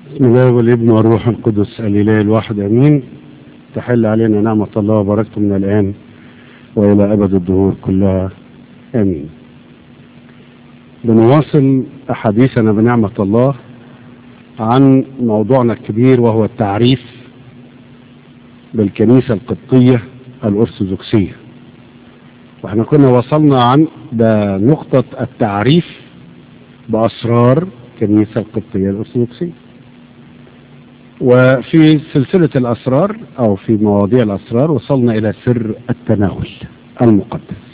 بسم الله والابن والروح القدس الإله الواحد أمين تحل علينا نعمة الله وبركته من الآن وإلى أبد الدهور كلها آمين بنواصل أحاديثنا بنعمة الله عن موضوعنا الكبير وهو التعريف بالكنيسة القبطية الأرثوذكسية واحنا كنا وصلنا عن ده نقطة التعريف بأسرار الكنيسة القبطية الأرثوذكسية وفي سلسلة الأسرار أو في مواضيع الأسرار وصلنا إلى سر التناول المقدس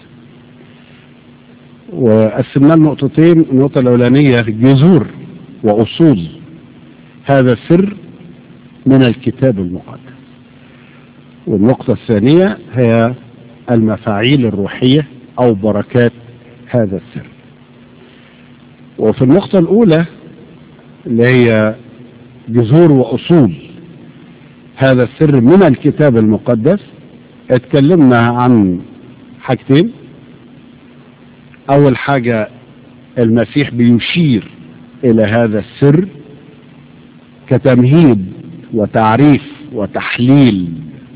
وقسمنا النقطتين النقطة الأولانية جذور وأصول هذا السر من الكتاب المقدس والنقطة الثانية هي المفاعيل الروحية أو بركات هذا السر وفي النقطة الأولى اللي هي جذور وأصول هذا السر من الكتاب المقدس اتكلمنا عن حاجتين أول حاجة المسيح بيشير إلى هذا السر كتمهيد وتعريف وتحليل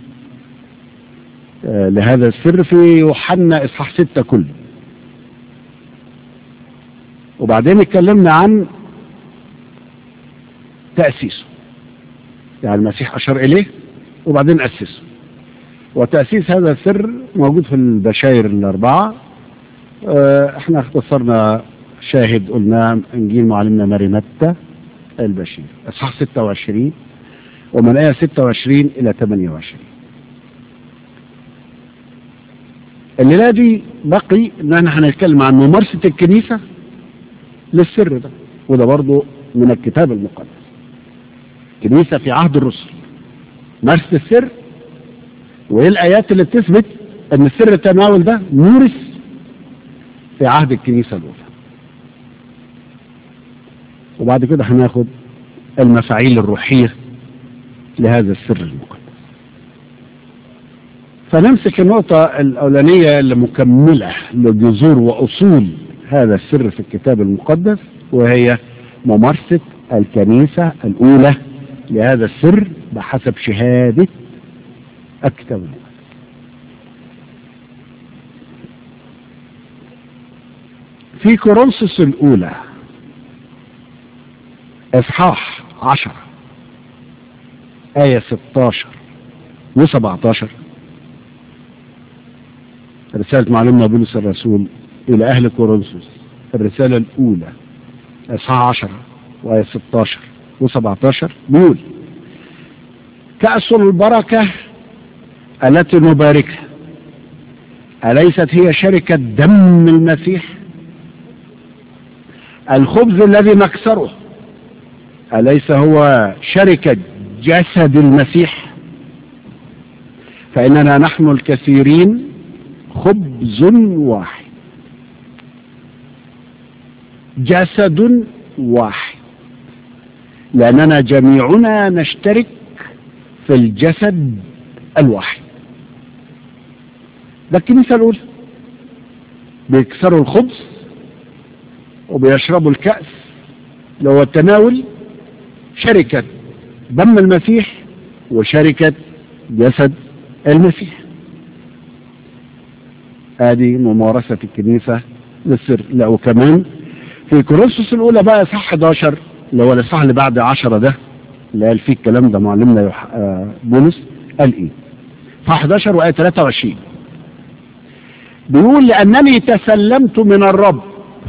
آه لهذا السر في يوحنا إصحاح ستة كله وبعدين اتكلمنا عن تأسيسه يعني المسيح أشار إليه وبعدين أسسه وتأسيس هذا السر موجود في البشاير الأربعة اه احنا اختصرنا شاهد قلنا انجيل معلمنا ماري متى البشير اصحاح 26 ومن آية 26 إلى 28 الليلة دي بقي ان احنا هنتكلم عن ممارسة الكنيسة للسر ده وده برضه من الكتاب المقدس كنيسة في عهد الرسل مارسة السر وايه الايات اللي بتثبت ان السر التناول ده مورث في عهد الكنيسة الاولى وبعد كده هناخد المفاعيل الروحية لهذا السر المقدس فنمسك النقطة الأولانية اللي مكملة لجذور وأصول هذا السر في الكتاب المقدس وهي ممارسة الكنيسة الأولى لهذا السر بحسب شهادة الكتاب المقدس في كورنثوس الأولى إصحاح عشرة آية 16 و17 رسالة معلومنا بولس الرسول إلى أهل كورنثوس الرسالة الأولى إصحاح 10 وآية 16 و17 بيقول كأس البركة التي نباركها أليست هي شركة دم المسيح الخبز الذي نكسره أليس هو شركة جسد المسيح فإننا نحن الكثيرين خبز واحد جسد واحد لأننا جميعنا نشترك في الجسد الواحد ده الكنيسة الأولى بيكسروا الخبز وبيشربوا الكأس اللي هو التناول شركة دم المسيح وشركة جسد المسيح هذه ممارسة الكنيسة للسر لا وكمان في كورنثوس الأولى بقى صح 11 اللي هو الإصحاح اللي بعد 10 ده اللي قال فيه الكلام ده معلمنا يح... بولس قال إيه؟ صح 11 وآية 23 بيقول لأنني تسلمت من الرب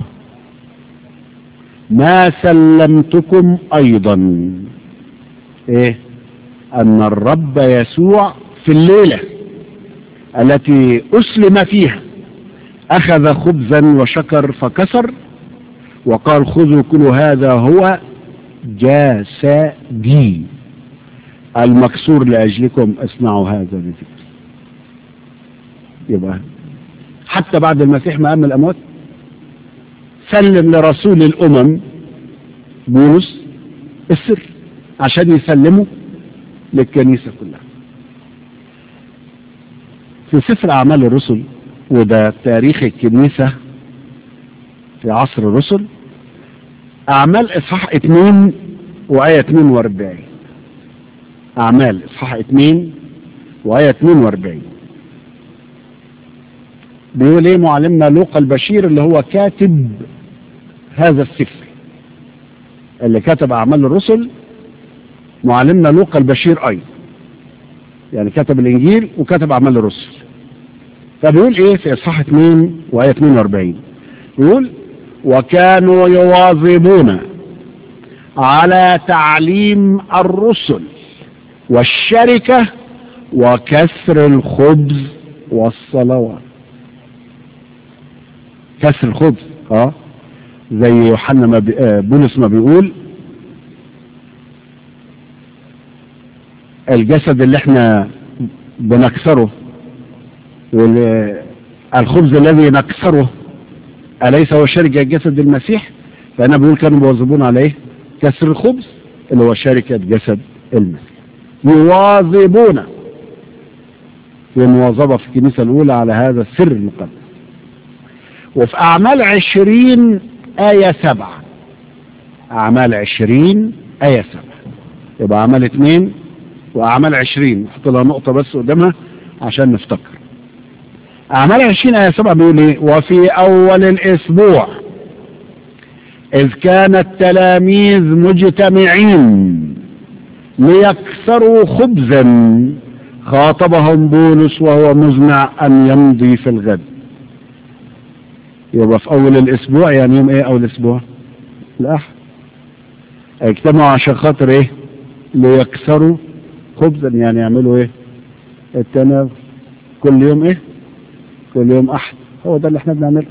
ما سلمتكم أيضا إيه؟ أن الرب يسوع في الليلة التي أسلم فيها أخذ خبزا وشكر فكسر وقال خذوا كل هذا هو جسدي المكسور لأجلكم اصنعوا هذا بذكر يبقى حتى بعد المسيح ما أم الأموات سلم لرسول الأمم بولس السر عشان يسلمه للكنيسة كلها في سفر أعمال الرسل وده تاريخ الكنيسة في عصر الرسل أعمال إصحاح اتنين وآية 42 أعمال إصحاح 2 وآية 42 بيقول إيه معلمنا لوقا البشير اللي هو كاتب هذا السفر اللي كتب أعمال الرسل معلمنا لوقا البشير أيضا يعني كتب الإنجيل وكتب أعمال الرسل فبيقول إيه في إصحاح 2 وآية 42 يقول وكانوا يواظبون على تعليم الرسل والشركة وكسر الخبز والصلوات كسر الخبز اه زي يوحنا ما بي... آه بولس ما بيقول الجسد اللي احنا بنكسره والخبز الذي نكسره أليس هو شركة جسد المسيح فأنا بقول كانوا مواظبون على ايه كسر الخبز اللي هو شركة جسد المسيح يواظبون في مواظبة في الكنيسة الأولى على هذا السر المقدس وفي أعمال عشرين آية سبعة أعمال عشرين آية سبعة يبقى أعمال اثنين وأعمال عشرين نحط لها نقطة بس قدامها عشان نفتكر أعمال عشرين آية سبعة بيقول إيه وفي أول الأسبوع إذ كان التلاميذ مجتمعين ليكسروا خبزا خاطبهم بولس وهو مزمع أن يمضي في الغد يبقى في أول الأسبوع يعني يوم إيه أول الأسبوع الأحد اجتمعوا عشان خاطر إيه ليكسروا خبزا يعني يعملوا إيه التناول كل يوم إيه كل يوم أحد هو ده اللي احنا بنعمله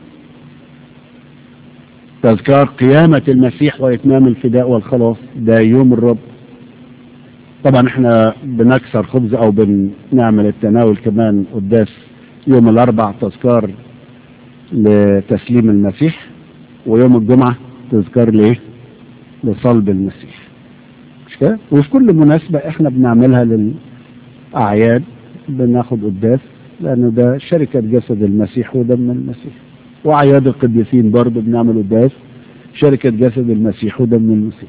تذكار قيامة المسيح وإتمام الفداء والخلاص ده يوم الرب طبعا احنا بنكسر خبز او بنعمل التناول كمان قداس يوم الاربع تذكار لتسليم المسيح ويوم الجمعة تذكار ليه لصلب المسيح مش كده وفي كل مناسبة احنا بنعملها للأعياد بناخد قداس لأنه ده شركة جسد المسيح ودم المسيح وأعياد القديسين برضه بنعمل قداس شركة جسد المسيح ودم المسيح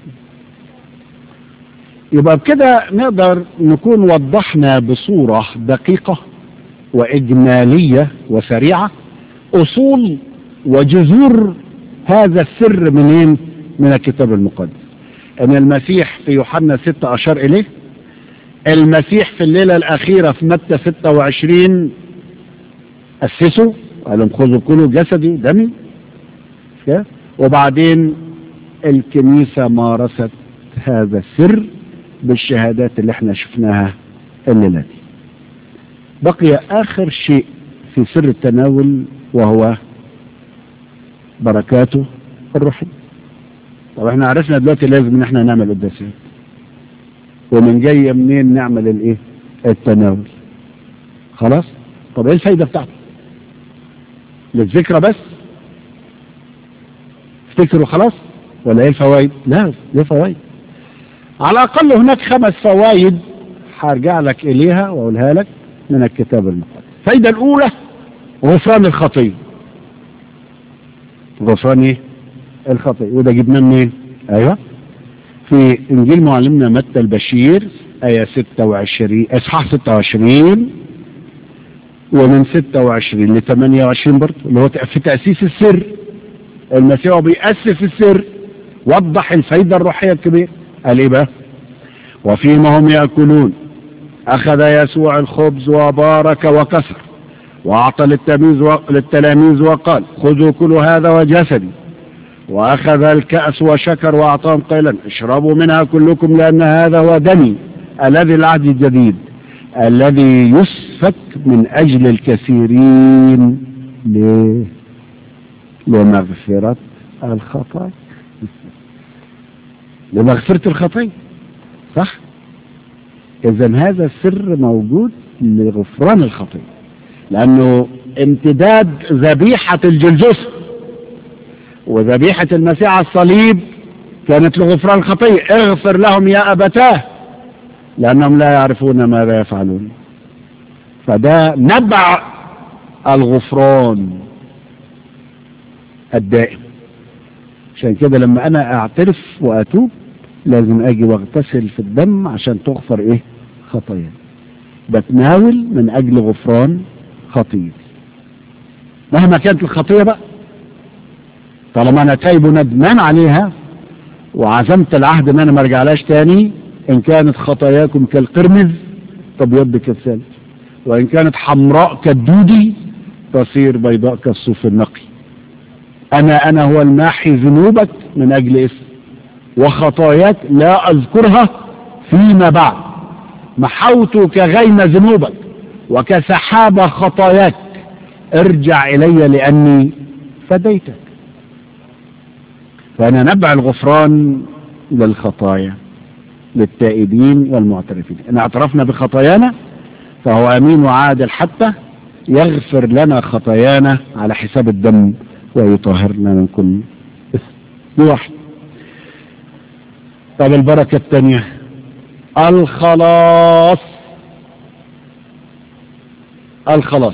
يبقى بكده نقدر نكون وضحنا بصورة دقيقة وإجمالية وسريعة أصول وجذور هذا السر منين من الكتاب المقدس أن المسيح في يوحنا 6 أشار إليه المسيح في الليلة الأخيرة في متى 26 أسسوا قال لهم خذوا كلوا جسدي دمي وبعدين الكنيسة مارست هذا السر بالشهادات اللي احنا شفناها الليلة دي بقي آخر شيء في سر التناول وهو بركاته الروحية طب احنا عرفنا دلوقتي لازم ان احنا نعمل قداسات ومن جاية منين نعمل الايه التناول خلاص طب ايه الفايدة بتاعته للذكرى بس افتكروا خلاص ولا ايه الفوائد لا ليه فوائد على الأقل هناك خمس فوائد هرجع لك إليها وأقولها لك من الكتاب المقدس الفايدة الأولى غفران الخطية غفران إيه؟ الخطية وده جبناه منين؟ أيوه في إنجيل معلمنا متى البشير آية 26 إصحاح 26 ومن 26 ل 28 برضه اللي هو في تأسيس السر المسيح بيأسس السر وضح الفايدة الروحية الكبيرة قال ايه بقى وفيما هم يأكلون أخذ يسوع الخبز وبارك وكسر وأعطى للتلاميذ و... للتلاميذ وقال خذوا كلوا هذا وجسدي وأخذ الكأس وشكر وأعطاهم قائلا اشربوا منها كلكم لأن هذا هو دمي الذي العهد الجديد الذي يسفك من أجل الكثيرين ليه؟ لمغفرة الخطايا لمغفرة الخطية صح اذا هذا السر موجود لغفران الخطية لانه امتداد ذبيحة الجلجسة وذبيحة المسيح على الصليب كانت لغفران الخطية اغفر لهم يا أبتاه لأنهم لا يعرفون ماذا يفعلون فده نبع الغفران الدائم عشان كده لما أنا أعترف وأتوب لازم اجي واغتسل في الدم عشان تغفر ايه خطايا بتناول من اجل غفران خطيئتي مهما كانت الخطيه بقى طالما انا تايب وندمان عليها وعزمت العهد ان انا ما ارجعلهاش تاني ان كانت خطاياكم كالقرمز تبيض كالثلج وان كانت حمراء كالدودي تصير بيضاء كالصوف النقي انا انا هو الماحي ذنوبك من اجل اسم وخطاياك لا اذكرها فيما بعد محوت كغيم ذنوبك وكسحاب خطاياك ارجع الي لاني فديتك فانا نبع الغفران للخطايا للتائبين والمعترفين ان اعترفنا بخطايانا فهو امين وعادل حتى يغفر لنا خطايانا على حساب الدم ويطهرنا من كل اثم دي واحد طب البركة الثانية الخلاص الخلاص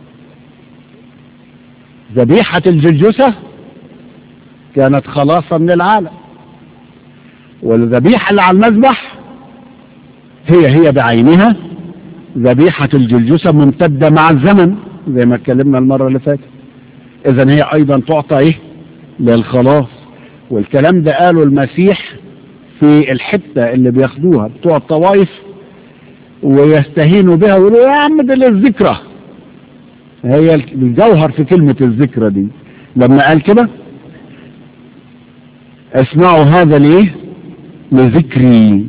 ذبيحة الجلجسة كانت خلاصا من العالم والذبيحة اللي على المذبح هي هي بعينها ذبيحة الجلجسة ممتدة مع الزمن زي ما اتكلمنا المرة اللي فاتت اذا هي ايضا تعطى ايه للخلاص والكلام ده قاله المسيح في الحتة اللي بياخدوها بتوع الطوائف ويستهينوا بها ويقولوا يا عم ده للذكرى هي الجوهر في كلمة الذكرى دي لما قال كده اسمعوا هذا ليه لذكري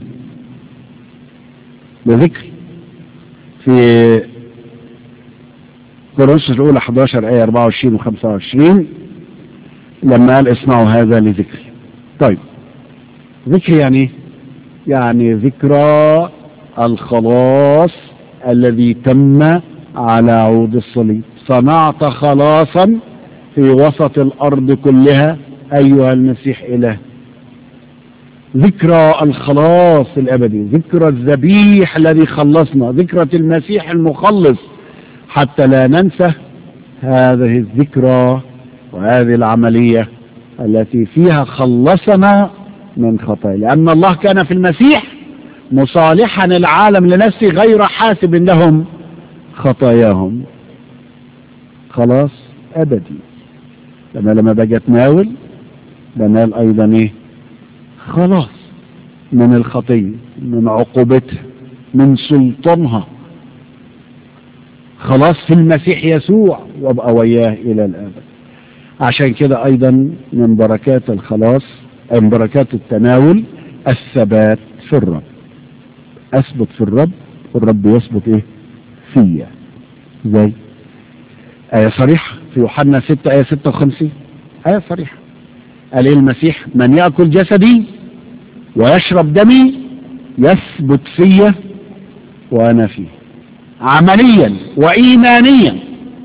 لذكري في كورنثوس الأولى 11 آية 24 و 25 لما قال اسمعوا هذا لذكري طيب ذكري يعني ايه؟ يعني ذكرى الخلاص الذي تم على عود الصليب صنعت خلاصا في وسط الأرض كلها أيها المسيح إله ذكرى الخلاص الأبدي ذكرى الذبيح الذي خلصنا ذكرى المسيح المخلص حتى لا ننسى هذه الذكرى وهذه العملية التي فيها خلصنا من خطايا لأن الله كان في المسيح مصالحا العالم لنفسه غير حاسب لهم خطاياهم خلاص أبدي لما لما باجي اتناول بنال أيضا إيه خلاص من الخطية من عقوبتها من سلطانها خلاص في المسيح يسوع وابقى وياه إلى الأبد عشان كده أيضا من بركات الخلاص من بركات التناول الثبات في الرب أثبت في الرب والرب يثبت إيه فيا زي آية صريحة في يوحنا 6 آية 56 آية صريحة قال إيه المسيح من يأكل جسدي ويشرب دمي يثبت فيا وأنا فيه عمليا وإيمانيا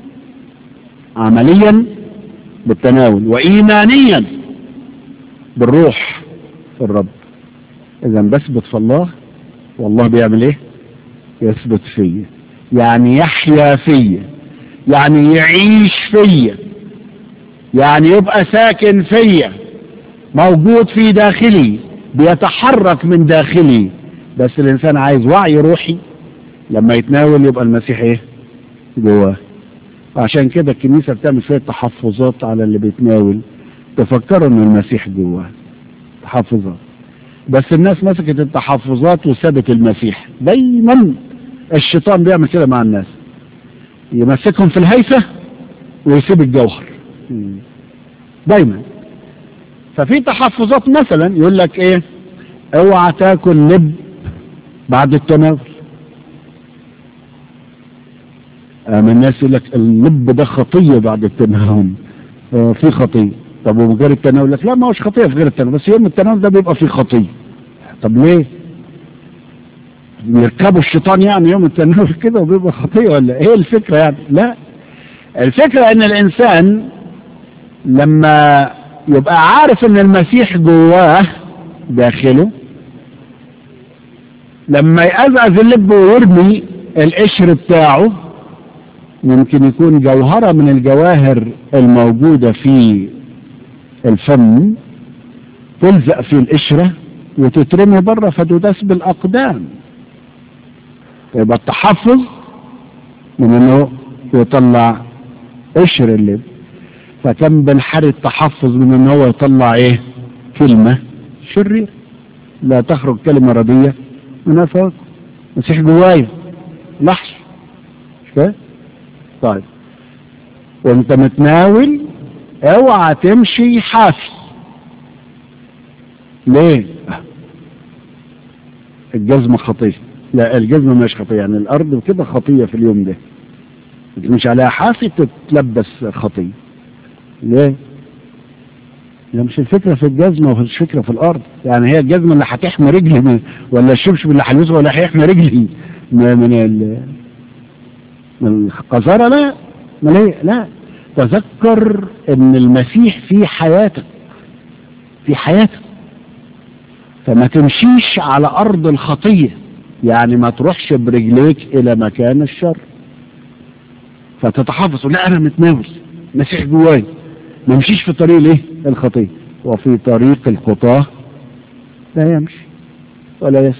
عمليا بالتناول وإيمانيا بالروح في الرب إذا بثبت في الله والله بيعمل إيه؟ يثبت فيا يعني يحيا فيا يعني يعيش فيا يعني يبقى ساكن فيا موجود في داخلي بيتحرك من داخلي بس الإنسان عايز وعي روحي لما يتناول يبقى المسيح ايه جواه عشان كده الكنيسة بتعمل شوية تحفظات على اللي بيتناول تفكروا ان المسيح جواه تحفظات بس الناس مسكت التحفظات وسابت المسيح دايما الشيطان بيعمل كده مع الناس يمسكهم في الهيفة ويسيب الجوهر دايما ففي تحفظات مثلا يقول لك ايه اوعى تاكل لب بعد التناول من الناس يقول لك اللب ده خطية بعد التناول آه في خطية طب ومن غير التناول لك لا ما هوش خطية في غير التناول بس يوم التناول ده بيبقى فيه خطية طب ليه يركبوا الشيطان يعني يوم التناول كده وبيبقى خطية ولا ايه الفكرة يعني لا الفكرة ان الانسان لما يبقى عارف ان المسيح جواه داخله لما يقزقز اللب ويرمي القشر بتاعه ممكن يكون جوهرة من الجواهر الموجودة في الفم تلزق في القشرة وتترمي بره فتداس بالأقدام يبقى التحفظ من انه يطلع قشر اللب فكم بنحري التحفظ من ان هو يطلع ايه كلمة شرير لا تخرج كلمة ردية من افواك مسيح جوايا لحظة مش كده طيب وانت متناول اوعى تمشي حافي ليه الجزمة خطية لا الجزمة مش خطية يعني الارض كده خطية في اليوم ده مش عليها حافي تتلبس خطية ليه لا مش الفكرة في الجزمة ومش الفكرة في الأرض يعني هي الجزمة اللي هتحمي رجلي من ولا الشبشب اللي هلبسه ولا هيحمي رجلي من من ال من القذارة لا ما ليه لا تذكر ان المسيح في حياتك في حياتك فما تمشيش على أرض الخطية يعني ما تروحش برجليك إلى مكان الشر فتتحفظ لا أنا متناول مسيح جواي ما يمشيش في طريق الايه الخطيه وفي طريق الخطاه لا يمشي ولا يسلم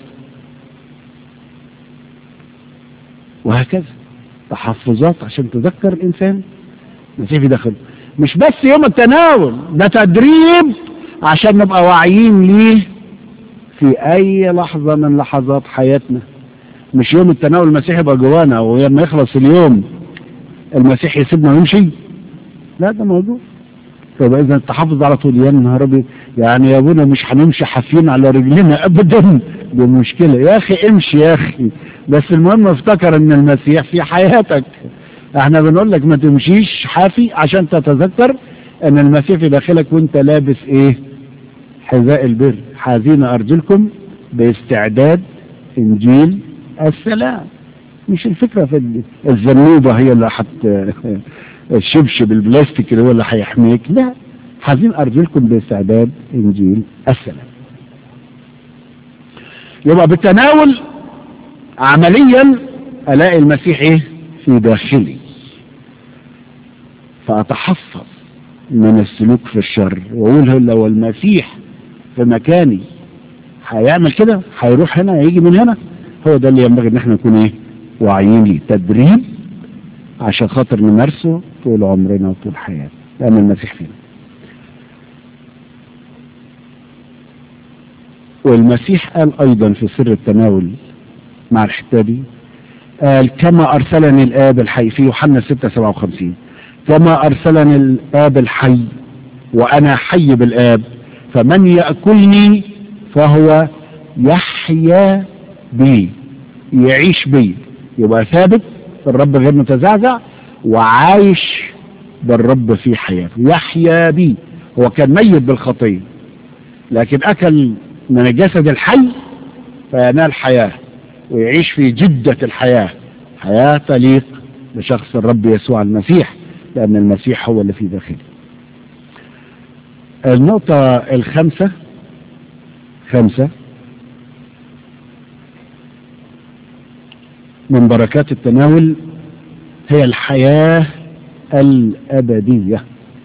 وهكذا تحفظات عشان تذكر الانسان مسيح في داخله مش بس يوم التناول ده تدريب عشان نبقى واعيين ليه في اي لحظه من لحظات حياتنا مش يوم التناول المسيح يبقى جوانا ولما يخلص اليوم المسيح يسيبنا ويمشي لا ده موضوع فيبقى اذا التحفظ على طول يا نهار ابيض يعني يا ابونا مش هنمشي حافين على رجلنا ابدا دي مشكله يا اخي امشي يا اخي بس المهم افتكر ان المسيح في حياتك احنا بنقول لك ما تمشيش حافي عشان تتذكر ان المسيح في داخلك وانت لابس ايه حذاء البر حاذين ارجلكم باستعداد انجيل السلام مش الفكره في الذنوبه هي اللي حت الشبشب البلاستيك اللي هو اللي هيحميك لا حاذين ارجلكم باستعداد انجيل السلام يبقى بالتناول عمليا الاقي المسيح ايه في داخلي فاتحفظ من السلوك في الشر واقول لو المسيح في مكاني هيعمل كده هيروح هنا هيجي من هنا هو ده اللي ينبغي ان احنا نكون ايه واعيين ليه تدريب عشان خاطر نمارسه طول عمرنا وطول حياتنا لأن المسيح فينا والمسيح قال أيضا في سر التناول مع الحتة دي قال كما أرسلني الآب الحي في يوحنا 6 57 كما أرسلني الآب الحي وأنا حي بالآب فمن يأكلني فهو يحيا بي يعيش بي يبقى ثابت الرب غير متزعزع وعايش بالرب في حياته يحيا بي هو كان ميت بالخطية لكن أكل من الجسد الحي فينال حياة ويعيش في جدة الحياة حياة تليق بشخص الرب يسوع المسيح لأن المسيح هو اللي في داخله النقطة الخامسة خمسة من بركات التناول هي الحياة الأبدية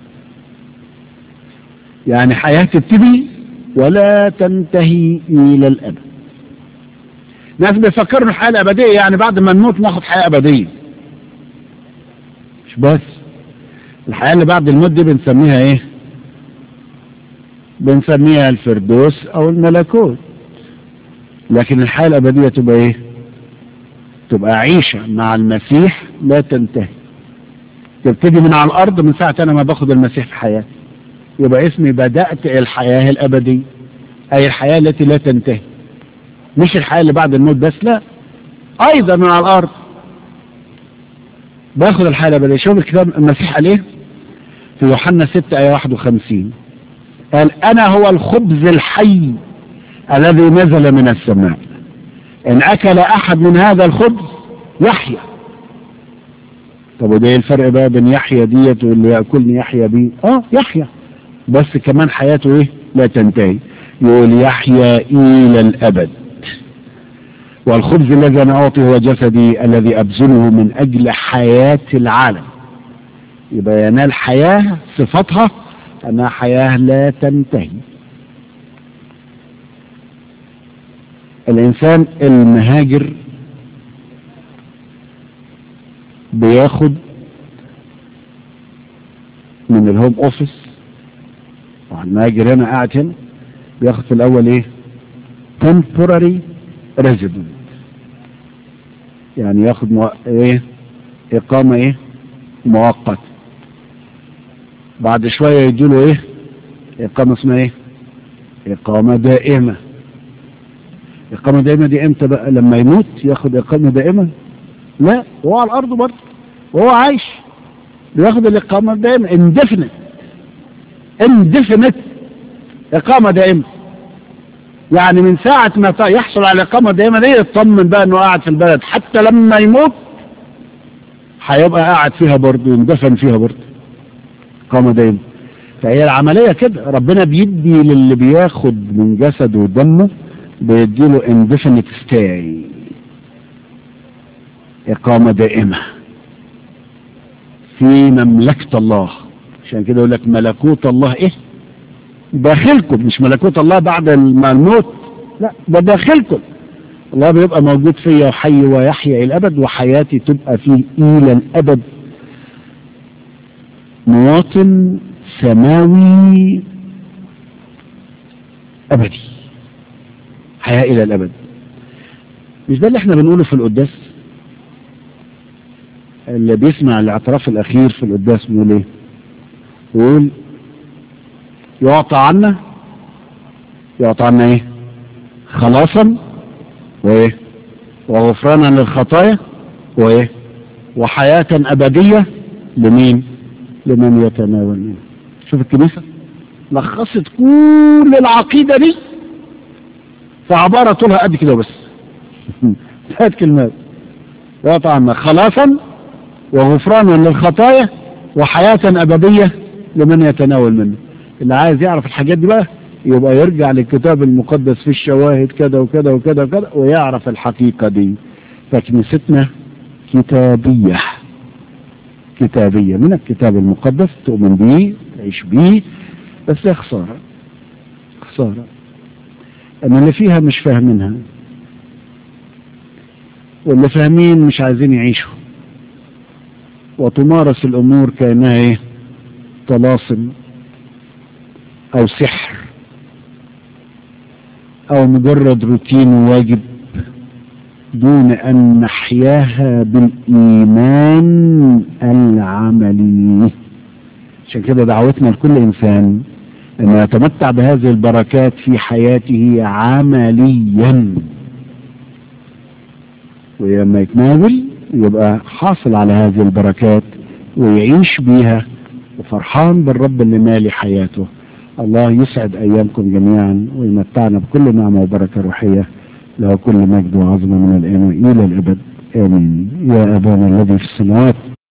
يعني حياة تبتدي ولا تنتهي إلى الأبد ناس بيفكروا الحياة الأبدية يعني بعد ما نموت ناخد حياة أبدية مش بس الحياة اللي بعد الموت دي بنسميها ايه بنسميها الفردوس او الملكوت لكن الحياة الأبدية تبقى ايه تبقى عيشة مع المسيح لا تنتهي تبتدي من على الأرض من ساعة أنا ما باخد المسيح في حياتي يبقى اسمي بدأت الحياة الأبدية أي الحياة التي لا تنتهي مش الحياة اللي بعد الموت بس لا أيضا من على الأرض باخد الحياة الأبدية شوف الكتاب المسيح عليه في يوحنا 6 آية 51 قال أنا هو الخبز الحي الذي نزل من السماء إن أكل أحد من هذا الخبز يحيا طب وده ايه الفرق بقى بين يحيا ديت واللي ياكلني يحيا بيه اه يحيا بس كمان حياته ايه لا تنتهي يقول يحيا الى الابد والخبز الذي انا اعطي هو جسدي الذي ابذله من اجل حياه العالم يبقى ينال حياه صفتها انها حياه لا تنتهي الإنسان المهاجر بياخد من الهوم اوفيس والمهاجر هنا قاعد هنا بياخد في الأول إيه temporary resident يعني ياخد مو... إيه إقامة إيه مؤقتة بعد شوية يديله إيه إقامة اسمها إيه إقامة دائمة إقامة دائمة دي إمتى بقى لما يموت ياخد إقامة دائمة لا هو على الأرض برضه وهو عايش بياخد الإقامة الدائمة اندفنت اندفنت إقامة دائمة يعني من ساعة ما يحصل على إقامة دائمة دي يطمن بقى إنه قاعد في البلد حتى لما يموت هيبقى قاعد فيها برضه يندفن فيها برضه إقامة دائمة فهي العملية كده ربنا بيدي للي بياخد من جسده ودمه بيديله indefinite stay إقامة دائمة في مملكة الله عشان كده يقول لك ملكوت الله إيه داخلكم مش ملكوت الله بعد الموت لا ده داخلكم الله بيبقى موجود فيا وحي ويحيا إلى الأبد وحياتي تبقى فيه إلى الأبد مواطن سماوي أبدي حياة إلى الأبد مش ده اللي احنا بنقوله في القداس اللي بيسمع الاعتراف الأخير في القداس بيقول ايه يقول يعطى عنا يعطى عنا ايه خلاصا وايه وغفرانا للخطايا وايه وحياة أبدية لمين لمن يتناول منه شوف الكنيسة لخصت كل العقيدة دي في عبارة طولها قد كده بس ثلاث كلمات يعطى عنا خلاصا وغفرانا للخطايا وحياة أبدية لمن يتناول منه اللي عايز يعرف الحاجات دي بقى يبقى يرجع للكتاب المقدس في الشواهد كده وكده وكده وكده ويعرف الحقيقة دي فكنيستنا كتابية كتابية من الكتاب المقدس تؤمن به تعيش به بس يا خسارة خسارة أن اللي فيها مش فاهمينها واللي فاهمين مش عايزين يعيشوا وتمارس الأمور كأنها إيه طلاسم أو سحر أو مجرد روتين وواجب دون أن نحياها بالإيمان العملي عشان كده دعوتنا لكل إنسان أن يتمتع بهذه البركات في حياته عمليا ولما يتناول يبقى حاصل على هذه البركات ويعيش بيها وفرحان بالرب اللي مالي حياته الله يسعد أيامكم جميعا ويمتعنا بكل نعمة وبركة روحية له كل مجد وعظمة من الآن إلى الأبد آمين يا أبانا الذي في السماوات